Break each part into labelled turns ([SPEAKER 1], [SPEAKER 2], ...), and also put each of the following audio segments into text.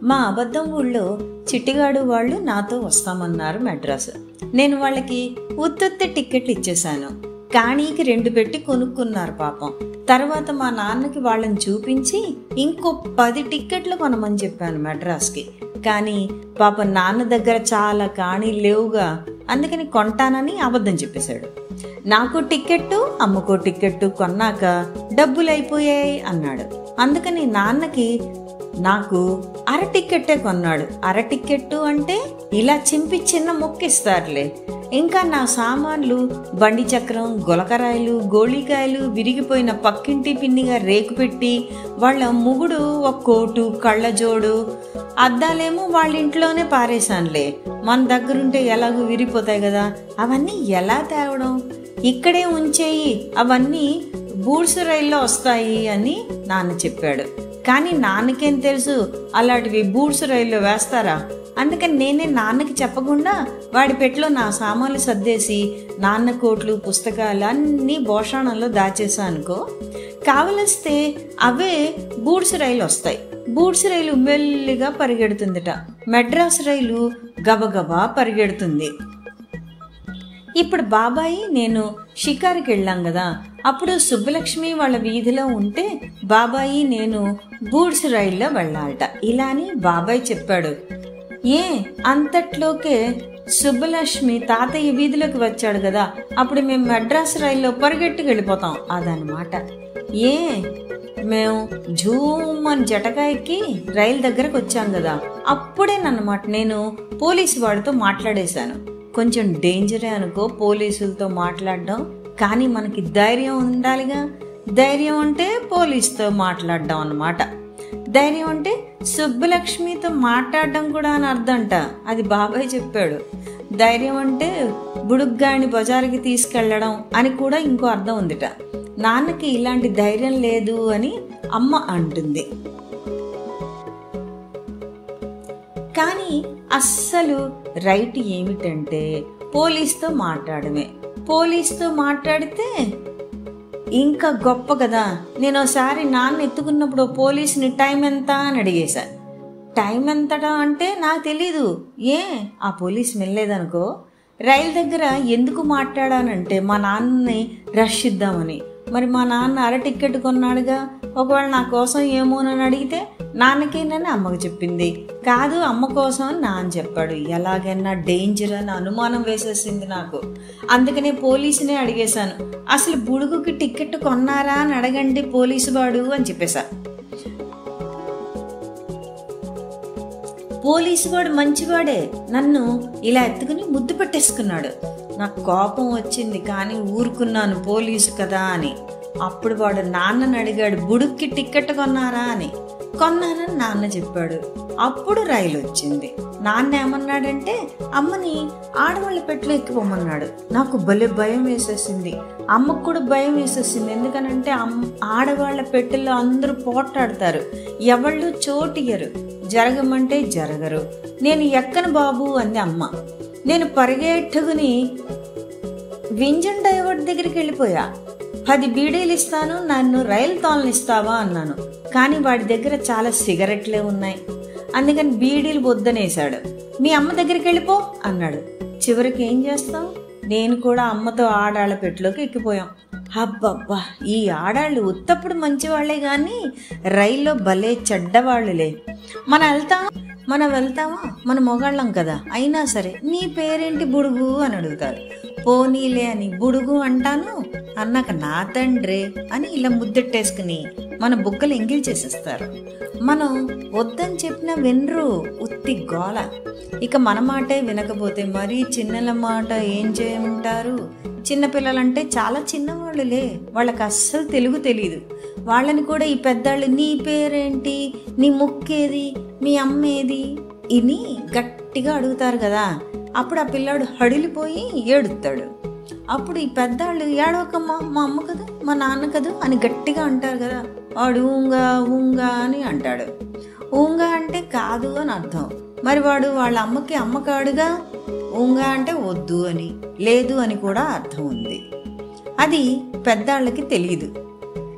[SPEAKER 1] మా అబద్ధం ఊళ్ళో చిట్టిగాడు వాళ్ళు నాతో వస్తామన్నారు మెడ్రాస్ నేను వాళ్ళకి ఉత్తొత్తి టిక్కెట్లు ఇచ్చేశాను కాణీకి రెండు పెట్టి కొనుక్కున్నారు పాపం తర్వాత మా నాన్నకి వాళ్ళని చూపించి ఇంకో పది టిక్కెట్లు కొనమని చెప్పాను మెడ్రాస్కి కానీ పాప నాన్న దగ్గర చాలా కాణీ లేవుగా అందుకని కొంటానని అబద్ధం చెప్పేశాడు నాకు టిక్కెట్టు అమ్మకో టిక్కెట్టు కొన్నాక డబ్బులు అయిపోయాయి అన్నాడు అందుకని నాన్నకి నాకు అర టిక్కెట్టే కొన్నాడు అర టిక్కెట్టు అంటే ఇలా చింపి చిన్న మొక్కిస్తారులే ఇంకా నా సామాన్లు బండి చక్రం గులకరాయలు గోళీకాయలు విరిగిపోయిన పక్కింటి పిన్నిగా రేకు పెట్టి వాళ్ళ ముగుడు ఒక కోటు కళ్ళజోడు అద్దాలేమో వాళ్ళ ఇంట్లోనే పారేశానులే మన దగ్గరుంటే ఎలాగో విరిగిపోతాయి కదా అవన్నీ ఎలా తేవడం ఇక్కడే ఉంచేయి అవన్నీ బూడ్స్ రైల్లో వస్తాయి అని నాన్న చెప్పాడు కానీ నాన్నకేం తెలుసు అలాంటివి బూడ్స్ రైల్లో వేస్తారా అందుకని నేనే నాన్నకి చెప్పకుండా వాడి పెట్లో నా సామాన్లు సర్దేసి నాన్న కోట్లు పుస్తకాలు అన్నీ భోషాణంలో దాచేసానుకో కావలిస్తే అవే బూడ్స్ రైలు వస్తాయి బూడ్స్ రైలు మెల్లిగా పరిగెడుతుందిట మెడ్రాస్ రైలు గబగబా పరిగెడుతుంది ఇప్పుడు బాబాయి నేను షికారుకి వెళ్ళాం కదా అప్పుడు సుబ్బలక్ష్మి వాళ్ళ వీధిలో ఉంటే బాబాయి నేను బూడ్స్ రైల్లో వెళ్ళాలట ఇలా అని బాబాయ్ చెప్పాడు ఏ అంతట్లోకే సుబ్బలక్ష్మి తాతయ్య వీధిలోకి వచ్చాడు కదా అప్పుడు మేము మెడ్రాస్ రైల్లో పరిగెట్టుకు వెళ్ళిపోతాం అదనమాట ఏ మేము జూమ్ అని జటకాయకి రైలు దగ్గరకు వచ్చాం కదా అప్పుడేనమాట నేను పోలీసు వాడితో మాట్లాడేశాను కొంచెం డేంజరే అనుకో పోలీసులతో మాట్లాడడం కానీ మనకి ధైర్యం ఉండాలిగా ధైర్యం అంటే పోలీసుతో మాట్లాడడం అన్నమాట ధైర్యం అంటే సుబ్బలక్ష్మితో మాట్లాడడం కూడా అని అర్థంట అది బాబాయ్ చెప్పాడు ధైర్యం అంటే బుడుగ్గాని బజారుకి తీసుకెళ్ళడం అని కూడా ఇంకో అర్థం ఉందిట నాన్నకి ఇలాంటి ధైర్యం లేదు అని అమ్మ అంటుంది కానీ అస్సలు రైట్ ఏమిటంటే పోలీస్తో మాట్లాడమే పోలీస్తో మాట్లాడితే ఇంకా గొప్ప కదా నేను ఒకసారి నాన్న ఎత్తుకున్నప్పుడు పోలీసుని టైం ఎంత అని అడిగేశా టైం ఎంతటా అంటే నాకు తెలీదు ఏ ఆ పోలీస్ వెళ్ళలేదనుకో రైలు దగ్గర ఎందుకు మాట్లాడానంటే మా నాన్నని రష్ ఇద్దామని మరి మా నాన్న అర టికెట్ కొన్నాడుగా ఒకవేళ నా కోసం ఏమోనని అడిగితే నాన్నకేనని అమ్మకు చెప్పింది కాదు అమ్మ కోసం అని నాన్న చెప్పాడు ఎలాగైనా డేంజర్ అని అనుమానం వేసేసింది నాకు అందుకనే పోలీసునే అడిగేశాను అసలు బుడుగుకి టికెట్ కొన్నారా అని అడగండి పోలీసు వాడు అని చెప్పేశా పోలీసు వాడు మంచివాడే నన్ను ఇలా ఎత్తుకుని ముద్దు పెట్టేసుకున్నాడు నాకు కోపం వచ్చింది కానీ ఊరుకున్నాను పోలీసు కదా అని అప్పుడు వాడు నాన్నని అడిగాడు బుడుక్కి టికెట్ కొన్నారా అని కొన్నానని నాన్న చెప్పాడు అప్పుడు రైలు వచ్చింది నాన్న ఏమన్నాడంటే అమ్మని ఆడవాళ్ళ పెట్లో ఎక్కిపోమన్నాడు నాకు భలే భయం వేసేసింది అమ్మకు కూడా భయం వేసేసింది ఎందుకనంటే అమ్మ ఆడవాళ్ళ పెట్టెల్లో అందరూ పోట్లాడతారు ఎవళ్ళు చోటియ్యరు జరగమంటే జరగరు నేను ఎక్కను బాబు అంది అమ్మ నేను పరిగెట్టుకుని వింజన్ డైవర్ దగ్గరికి వెళ్ళిపోయా పది బీడీలు ఇస్తాను నన్ను రైలు తోలనిస్తావా అన్నాను కానీ వాడి దగ్గర చాలా సిగరెట్లే ఉన్నాయి అందుకని బీడీలు వద్దనేశాడు మీ అమ్మ దగ్గరికి వెళ్ళిపో అన్నాడు చివరికి ఏం చేస్తాం నేను కూడా అమ్మతో ఆడాళ్ళ పెట్టులోకి ఎక్కిపోయాం అబ్బబ్బా ఈ ఆడాళ్ళు ఉత్తప్పుడు మంచివాళ్లే కానీ రైల్లో భలే చెడ్డవాళ్ళులే మనం వెళ్తాం మనం వెళ్తామా మన మొగాళ్ళం కదా అయినా సరే నీ పేరేంటి బుడుగు అని అడుగుతారు పోనీలే అని బుడుగు అంటాను అన్నాక నా తండ్రే అని ఇలా ముద్దెట్టేసుకుని మన బుగ్గలు ఎంగిల్ చేసేస్తారు మనం వద్దని చెప్పినా వినరు ఉత్తి గోల ఇక మన మాటే వినకపోతే మరీ చిన్నల మాట ఏం చేయమంటారు చిన్నపిల్లలంటే చాలా చిన్నవాళ్ళులే వాళ్ళకి అస్సలు తెలుగు తెలియదు వాళ్ళని కూడా ఈ పెద్దాళ్ళు నీ పేరేంటి నీ ముక్కేది మీ అమ్మేది ఇని గట్టిగా అడుగుతారు కదా అప్పుడు ఆ పిల్లాడు హడిలిపోయి ఏడుస్తాడు అప్పుడు ఈ పెద్దాళ్ళు ఏడవకమ్మా మా అమ్మ కదా మా నాన్న కదా అని గట్టిగా అంటారు కదా వాడు ఊంగా ఊంగా అని అంటాడు ఊంగా అంటే కాదు అని అర్థం మరి వాడు వాళ్ళ అమ్మకి అమ్మ కాడుగా ఊంగా అంటే వద్దు అని లేదు అని కూడా అర్థం ఉంది అది పెద్దాళ్ళకి తెలియదు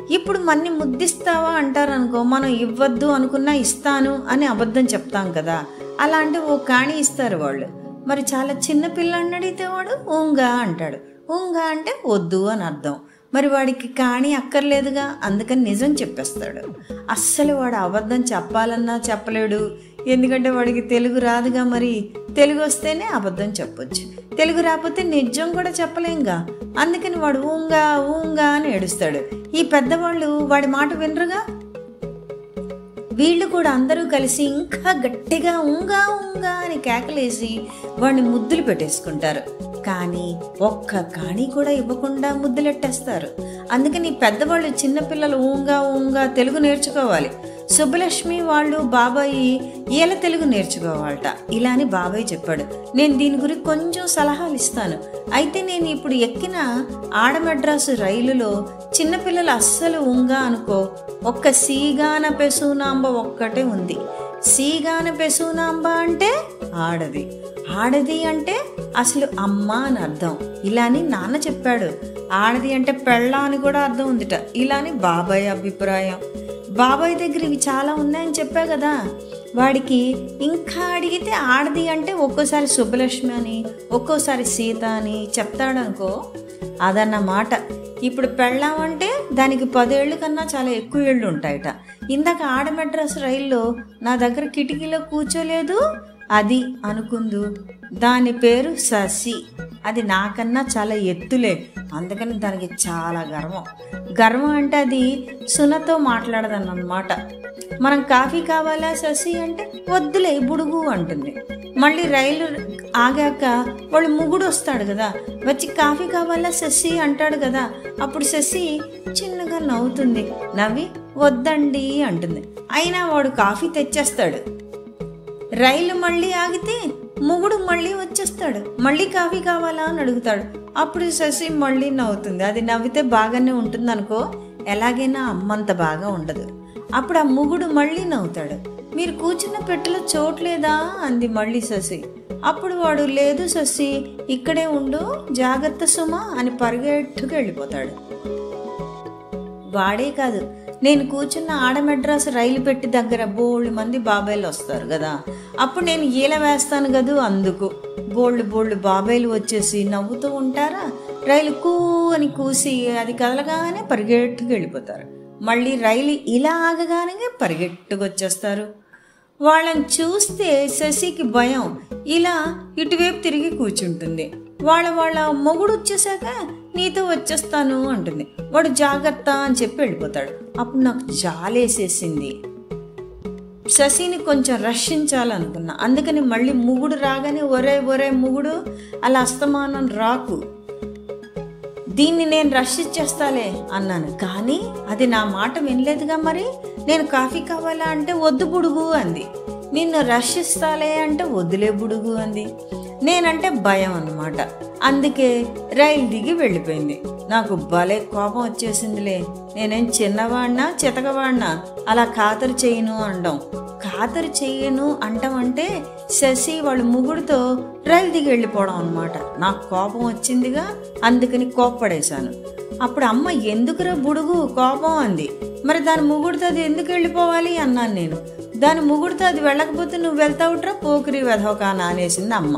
[SPEAKER 1] ఇప్పుడు మన్ని ముద్దిస్తావా అంటారనుకో మనం ఇవ్వద్దు అనుకున్నా ఇస్తాను అని అబద్ధం చెప్తాం కదా అలాంటి ఓ కాణి ఇస్తారు వాళ్ళు మరి చాలా చిన్న పిల్లని అడిగితే వాడు ఊంగా అంటాడు ఊంగా అంటే వద్దు అని అర్థం మరి వాడికి కాణి అక్కర్లేదుగా అందుకని నిజం చెప్పేస్తాడు అస్సలు వాడు అబద్ధం చెప్పాలన్నా చెప్పలేడు ఎందుకంటే వాడికి తెలుగు రాదుగా మరి తెలుగు వస్తేనే అబద్ధం చెప్పొచ్చు తెలుగు రాకపోతే నిజం కూడా చెప్పలేంగా అందుకని వాడు ఊంగా ఊంగా అని ఏడుస్తాడు ఈ పెద్దవాళ్ళు వాడి మాట వినరుగా వీళ్ళు కూడా అందరూ కలిసి ఇంకా గట్టిగా ఉంగా ఉంగా అని కేకలేసి వాడిని ముద్దులు పెట్టేసుకుంటారు కానీ ఒక్క కాణి కూడా ఇవ్వకుండా ముద్దులెట్టేస్తారు అందుకని పెద్దవాళ్ళు చిన్నపిల్లలు ఊంగా ఊంగా తెలుగు నేర్చుకోవాలి సుబ్బలక్ష్మి వాళ్ళు బాబాయి ఈల తెలుగు నేర్చుకోవాలట ఇలా అని బాబాయ్ చెప్పాడు నేను దీని గురించి కొంచెం సలహాలు ఇస్తాను అయితే నేను ఇప్పుడు ఎక్కిన ఆడ మెడ్రాసు రైలులో చిన్నపిల్లలు అస్సలు ఉంగా అనుకో ఒక్క సీగాన పెసూనాంబ ఒక్కటే ఉంది సీగాన పెసూనాంబ అంటే ఆడది ఆడది అంటే అసలు అమ్మ అని అర్థం ఇలా అని నాన్న చెప్పాడు ఆడది అంటే పెళ్ళ అని కూడా అర్థం ఉందిట ఇలా అని బాబాయ్ అభిప్రాయం బాబాయ్ దగ్గర ఇవి చాలా ఉన్నాయని చెప్పా కదా వాడికి ఇంకా అడిగితే ఆడది అంటే ఒక్కోసారి సుబ్బలక్ష్మి అని ఒక్కోసారి సీత అని చెప్తాడనుకో అదన్నమాట ఇప్పుడు పెళ్ళాం అంటే దానికి పదేళ్ళు కన్నా చాలా ఎక్కువ ఏళ్ళు ఉంటాయట ఇందాక ఆడ మెడ్రాస్ రైల్లో నా దగ్గర కిటికీలో కూర్చోలేదు అది అనుకుందు దాని పేరు శశి అది నాకన్నా చాలా ఎత్తులే అందుకని దానికి చాలా గర్వం గర్వం అంటే అది సునతో మాట్లాడదన్నమాట మనం కాఫీ కావాలా శశి అంటే వద్దులే బుడుగు అంటుంది మళ్ళీ రైలు ఆగాక వాళ్ళు ముగుడు వస్తాడు కదా వచ్చి కాఫీ కావాలా శశి అంటాడు కదా అప్పుడు శశి చిన్నగా నవ్వుతుంది నవ్వి వద్దండి అంటుంది అయినా వాడు కాఫీ తెచ్చేస్తాడు రైలు మళ్ళీ ఆగితే మొగుడు మళ్ళీ వచ్చేస్తాడు మళ్ళీ కాఫీ కావాలా అని అడుగుతాడు అప్పుడు శశి మళ్ళీ నవ్వుతుంది అది నవ్వితే బాగానే ఉంటుంది అనుకో ఎలాగైనా అమ్మంత బాగా ఉండదు అప్పుడు ఆ ముగుడు మళ్ళీ నవ్వుతాడు మీరు కూర్చున్న పెట్టెలో చోట్లేదా అంది మళ్ళీ శశి అప్పుడు వాడు లేదు శశి ఇక్కడే ఉండు జాగ్రత్త సుమ అని పరిగెట్టుకు వెళ్ళిపోతాడు వాడే కాదు నేను కూర్చున్న ఆడ మెడ్రాస్ రైలు పెట్టి దగ్గర బోళ్ళు మంది బాబాయిలు వస్తారు కదా అప్పుడు నేను ఈల వేస్తాను కదూ అందుకు బోళ్ళు బోళ్ళు బాబాయిలు వచ్చేసి నవ్వుతూ ఉంటారా రైలు కూ అని కూసి అది కదలగానే పరిగెట్టుకు వెళ్ళిపోతారు మళ్ళీ రైలు ఇలా ఆగగానే పరిగెట్టుకు వచ్చేస్తారు వాళ్ళని చూస్తే శశికి భయం ఇలా ఇటువైపు తిరిగి కూర్చుంటుంది వాళ్ళ వాళ్ళ మొగుడు వచ్చేసాక నీతో వచ్చేస్తాను అంటుంది వాడు జాగ్రత్త అని చెప్పి వెళ్ళిపోతాడు అప్పుడు నాకు జాలేసేసింది శశిని కొంచెం రక్షించాలనుకున్నా అందుకని మళ్ళీ ముగుడు రాగానే ఒరే ఒరే ముగుడు అలా అస్తమానం రాకు దీన్ని నేను రక్షించేస్తాలే అన్నాను కానీ అది నా మాట వినలేదుగా మరి నేను కాఫీ కావాలా అంటే వద్దు బుడుగు అంది నిన్ను రక్షిస్తాలే అంటే వద్దులే బుడుగు అంది నేనంటే భయం అన్నమాట అందుకే రైలు దిగి వెళ్ళిపోయింది నాకు భలే కోపం వచ్చేసిందిలే నేనేం చిన్నవాడినా చితకవాడినా అలా ఖాతరు చేయను అనడం ఖాతరు చెయ్యను అంటాం అంటే శశి వాళ్ళ ముగుడుతో రైలు దిగి వెళ్ళిపోవడం అనమాట నాకు కోపం వచ్చిందిగా అందుకని కోప్పడేశాను అప్పుడు అమ్మ ఎందుకురా బుడుగు కోపం అంది మరి దాని ముగుడుతో అది ఎందుకు వెళ్ళిపోవాలి అన్నాను నేను దాని ముగుడుతో అది వెళ్ళకపోతే నువ్వు వెళ్తావుట్రా పోకిరి వెధవకాన అనేసింది అమ్మ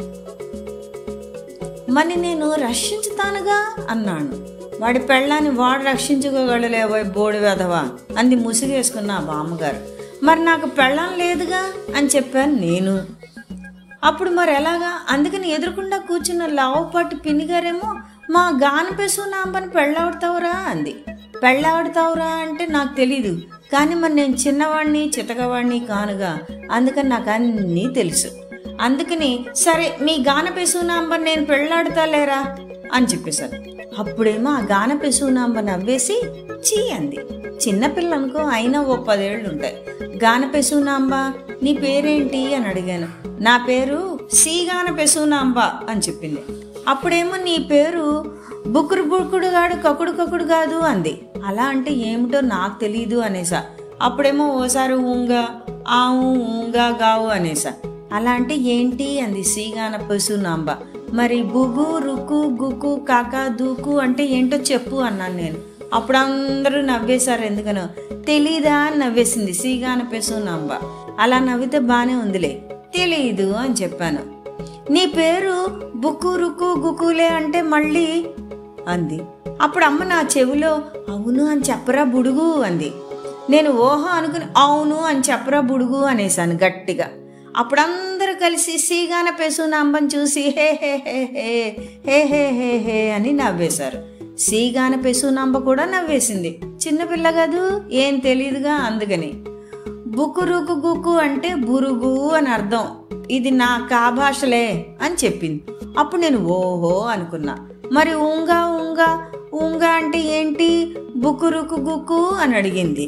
[SPEAKER 1] మరి నేను రక్షించుతానుగా అన్నాను వాడి పెళ్ళాన్ని వాడు రక్షించుకోగలలేవో బోడి వెధవా అంది ముసుగేసుకున్న ఆ బామ్మగారు మరి నాకు పెళ్ళం లేదుగా అని చెప్పాను నేను అప్పుడు మరి ఎలాగా అందుకని ఎదురుకుండా కూర్చున్న లావుపాటి పిన్నిగారేమో మా గానపెసు నాంబని పెళ్ళాడుతావురా అంది పెళ్ళాడుతావురా అంటే నాకు తెలీదు కానీ మరి నేను చిన్నవాడిని చితకవాడిని కానుగా అందుకని నాకు అన్నీ తెలుసు అందుకని సరే మీ గానపెసునాంబ నేను పెళ్ళాడుతాలేరా అని చెప్పేశాను అప్పుడేమో ఆ గానపెసునాంబ నవ్వేసి చీ అంది చిన్నపిల్ల అనుకో అయినా ఓ పదేళ్ళు ఉంటాయి గానపెసునాంబ నీ పేరేంటి అని అడిగాను నా పేరు సీగాన పెసునాంబ అని చెప్పింది అప్పుడేమో నీ పేరు బుక్కుడు బుక్కుడు గాడు కకుడు కకుడు కాదు అంది అలా అంటే ఏమిటో నాకు తెలియదు అనేసా అప్పుడేమో ఓసారి ఊంగా ఆవు ఊంగా గావు అనేసా అలా అంటే ఏంటి అంది సీగాన పశునాంబ మరి బుగు రుకు గుకు కాకా దూకు అంటే ఏంటో చెప్పు అన్నాను నేను అప్పుడు అందరూ నవ్వేశారు ఎందుకనో తెలీదా అని నవ్వేసింది సీగాన పెసు నంబ అలా నవ్వితే బానే ఉందిలే తెలీదు అని చెప్పాను నీ పేరు బుక్కు రుక్కు గుకులే అంటే మళ్ళీ అంది అప్పుడు అమ్మ నా చెవిలో అవును అని చెప్పరా బుడుగు అంది నేను ఓహో అనుకుని అవును అని చెప్పరా బుడుగు అనేసాను గట్టిగా అప్పుడు అందరూ కలిసి సీగాన పెసు నంబని చూసి హే హే హే హే హే హే హే హే అని నవ్వేశారు సీగాన పెసు నంబ కూడా నవ్వేసింది చిన్నపిల్ల కాదు ఏం తెలియదుగా అందుకని బుకురుకు గుక్కు అంటే బురుగు అని అర్థం ఇది నా కాభాషలే అని చెప్పింది అప్పుడు నేను ఓహో అనుకున్నా మరి ఊంగా ఊంగా ఊంగా అంటే ఏంటి బుకురుకు గుక్కు అని అడిగింది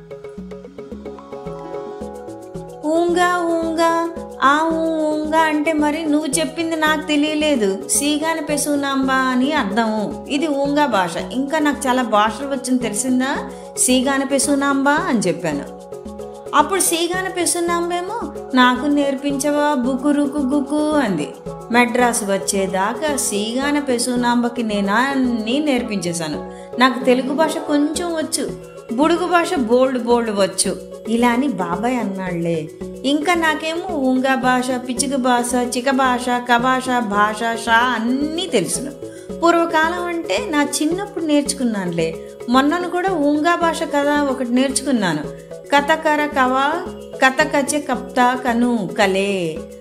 [SPEAKER 1] ఊంగా ఊంగా ఆ ఊ ఊంగా అంటే మరి నువ్వు చెప్పింది నాకు తెలియలేదు సీగాన పెసునాంబా అని అర్థము ఇది ఊంగా భాష ఇంకా నాకు చాలా భాషలు వచ్చింది తెలిసిందా సీగాన పెసునాంబా అని చెప్పాను అప్పుడు సీగాన పెసునాంబేమో నాకు నేర్పించవా బుకురుకు గుకు అంది మెడ్రాస్ వచ్చేదాకా సీగాన పెసునాంబకి నేను అన్నీ నేర్పించేశాను నాకు తెలుగు భాష కొంచెం వచ్చు బుడుగు భాష బోల్డ్ బోల్డ్ వచ్చు ఇలా అని బాబాయ్ అన్నాళ్లే ఇంకా నాకేమో ఉంగా భాష పిచ్చుక భాష చిక భాష కభాష భాష షా అన్నీ తెలుసును పూర్వకాలం అంటే నా చిన్నప్పుడు నేర్చుకున్నానులే మొన్నను కూడా ఉంగా భాష కదా ఒకటి నేర్చుకున్నాను కథకర కవ కథ కచె కప్తా కను కలే